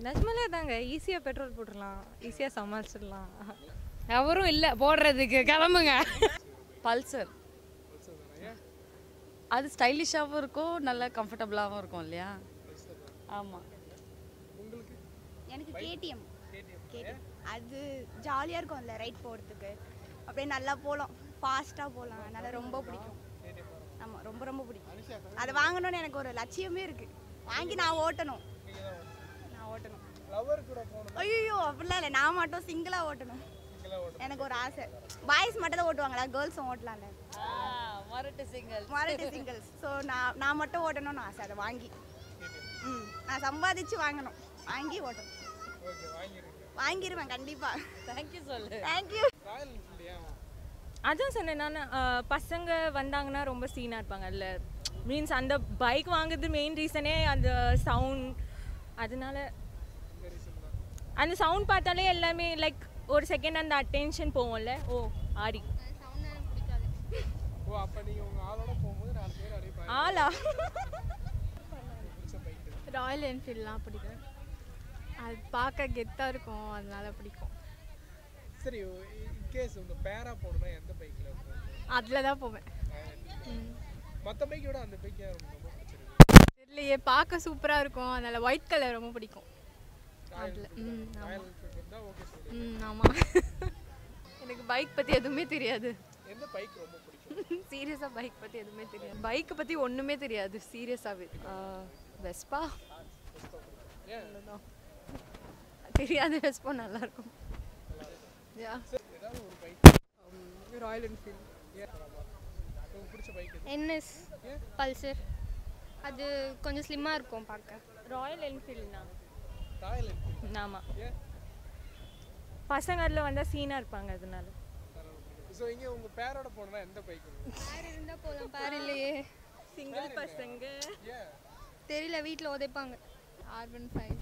நிஜமாலே தாங்க ஈஸியாக பெட்ரோல் போட்டுடலாம் ஈஸியாக சமாளிச்சிடலாம் அவரும் இல்லை போடுறதுக்கு கிளம்புங்க பல்சர் அது ஸ்டைலிஷாகவும் இருக்கும் நல்லா கம்ஃபர்டபுளாகவும் இருக்கும் இல்லையா ஆமாம் எனக்கு கேடிஎம் கேடிஎம் அது ஜாலியாக இருக்கும்ல ரைட் போகிறதுக்கு அப்படியே நல்லா போகலாம் ஃபாஸ்ட்டாக போகலாம் அதனால் ரொம்ப பிடிக்கும் ஆமாம் ரொம்ப ரொம்ப பிடிக்கும் அதை வாங்கணும்னு எனக்கு ஒரு லட்சியமே இருக்குது வாங்கி நான் ஓட்டணும் நான் ஓட்டணும் ஐயோ அப்படிலாம் இல்லை நான் மட்டும் சிங்கிளாக ஓட்டணும் எனக்கு ஒரு ஆசை பாய்ஸ் மட்டும் தான் ஓட்டுவாங்களா கேர்ள்ஸும் ஓட்டலாம்ல மரட்டு சிங்கல் மாரட்டி சிங்கிள்ஸ் ஸோ நான் நான் மட்டும் ஓட்டணும்னு ஆசை அதை வாங்கி ம் நான் சம்பாதிச்சு வாங்கணும் வாங்கி ஓட்டணும் வாங்கிடுவேன் கண்டிப்பாக தேங்க்யூ சொல்லு தேங்க்யூ அதான் சொன்னேன் நான் அஹ், பசங்க வந்தாங்கன்னா ரொம்ப சீனாக இருப்பாங்க அதில் மீன்ஸ் அந்த பைக் வாங்குறது மெயின் ரீசனே அந்த சவுண்ட் அதனால அந்த சவுண்ட் பார்த்தாலே எல்லாமே லைக் ஒரு செகண்ட் அந்த அட்டென்ஷன் போவோம்ல ஓ ஆடி ஓ அப்ப நீங்க உங்க ஆளோட போகும்போது நாலு பேர் அப்படியே பா- ஆளா ராயல் என்ஃபீல்ட்லாம் பிடிக்கும் அது பார்க்க கெத்தாக இருக்கும் அதனால பிடிக்கும் சரி இன்கேஸ் உங்க பேரா போகணும்னா எந்த பைக்ல போகணும் அதில் தான் போவேன் மத்த பைக்கை விட அந்த பைக் ரொம்ப பிடிச்சிருக்கு தெரியலையே பார்க்க சூப்பராக இருக்கும் அதனால ஒயிட் கலர் ரொம்ப பிடிக்கும் அதில் ம் ராயல் என்ஃபீல்ட் தான் ஓகே சொல்லி ம் ஆமாம் எனக்கு பைக் பற்றி எதுவுமே தெரியாது எந்த பைக் ரொம்ப பிடிக்கும் சீரியஸாக பைக் பற்றி எதுவுமே தெரியாது பைக்கை பற்றி ஒன்றுமே தெரியாது சீரியஸாகவே வெஸ்பா தெரியாது வெஸ்பா நல்லாயிருக்கும் யா ஏதாவது ஒரு பைக் ராயல் என்ஃபீல்ட் உங்களுக்கு பிடிச்ச பைக் எது என்எஸ் பல்சர் அது கொஞ்சம் ஸ்லிம்மாக இருக்கும் பார்க்க ராயல் என்ஃபீல்ட்னா ராயல் என்ஃபீல்ட் ஆமாம் ஏன் பசங்க அதில் வந்தால் சீனாக இருப்பாங்க அதனால ஸோ இங்க உங்க பேரோட போகணும்னா எந்த பைக் பேர் இருந்தால் போதும் பேர் இல்லையே சிங்கிள் பசங்க ஏன் தெரியல வீட்டில் உதைப்பாங்க ஆர் ஒன் ஃபைவ்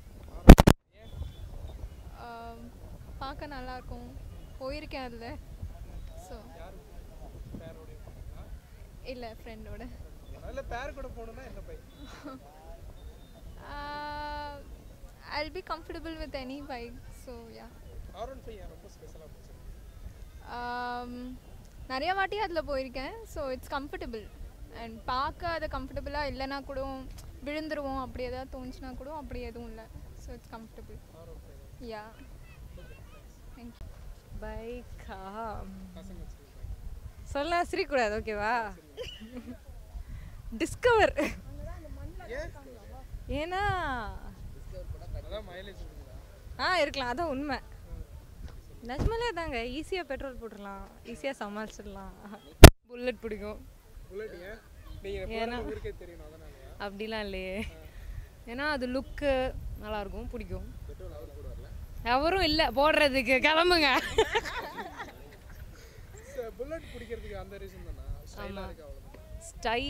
பார்க்க நல்லாயிருக்கும் போயிருக்கேன் அதில் ஸோ பேரோட போகணும்னா இல்லை ஃப்ரெண்டோட அதில் பேர் கூட போகணும்னா எந்த bike I'll be comfortable with any bike so yeah R one five ரொம்ப ஸ்பெஷலாக பிடிச்சிருக்கு நிறைய வாட்டி அதில் போயிருக்கேன் ஸோ இட்ஸ் கம்ஃபர்டபுள் அண்ட் பார்க்க அது கம்ஃபர்டபுளாக இல்லைனா கூட விழுந்துருவோம் அப்படி ஏதாவது தோணுச்சுன்னா கூட அப்படி எதுவும் இல்லை so it's comfortable yeah thank you பைக்கா பசங்க வச்சிருக்கேன் சொல்லலாம் சிரிக்கக்கூடாது ஓகேவா டிஸ்கவர் ஏன் ஏன்னா அதான் மைலேஜ் இருக்குதா ஆ இருக்கலாம் அதான் உண்மை நிஜமாலே தாங்க ஈஸியாக பெட்ரோல் போட்டுடலாம் ஈஸியாக சமாளிச்சிடலாம் புல்லட் பிடிக்கும் புல்லட் ஏன் நீங்கள் போகிற ஊருக்கே தெரியணும் அதனாலயா அப்படிலாம் இல்லையே ஏன்னா அது லுக்கு நல்லாயிருக்கும் பிடிக்கும் பெட்ரோல் அவர் கூட வரல அவரும் இல்லை போடுறதுக்கு கிளம்புங்க புல்லட் பிடிக்கிறதுக்கு அந்த ரீசன் தானா ஸ்டைலாக இருக்கு அவ்வளோதான் ஸ்டை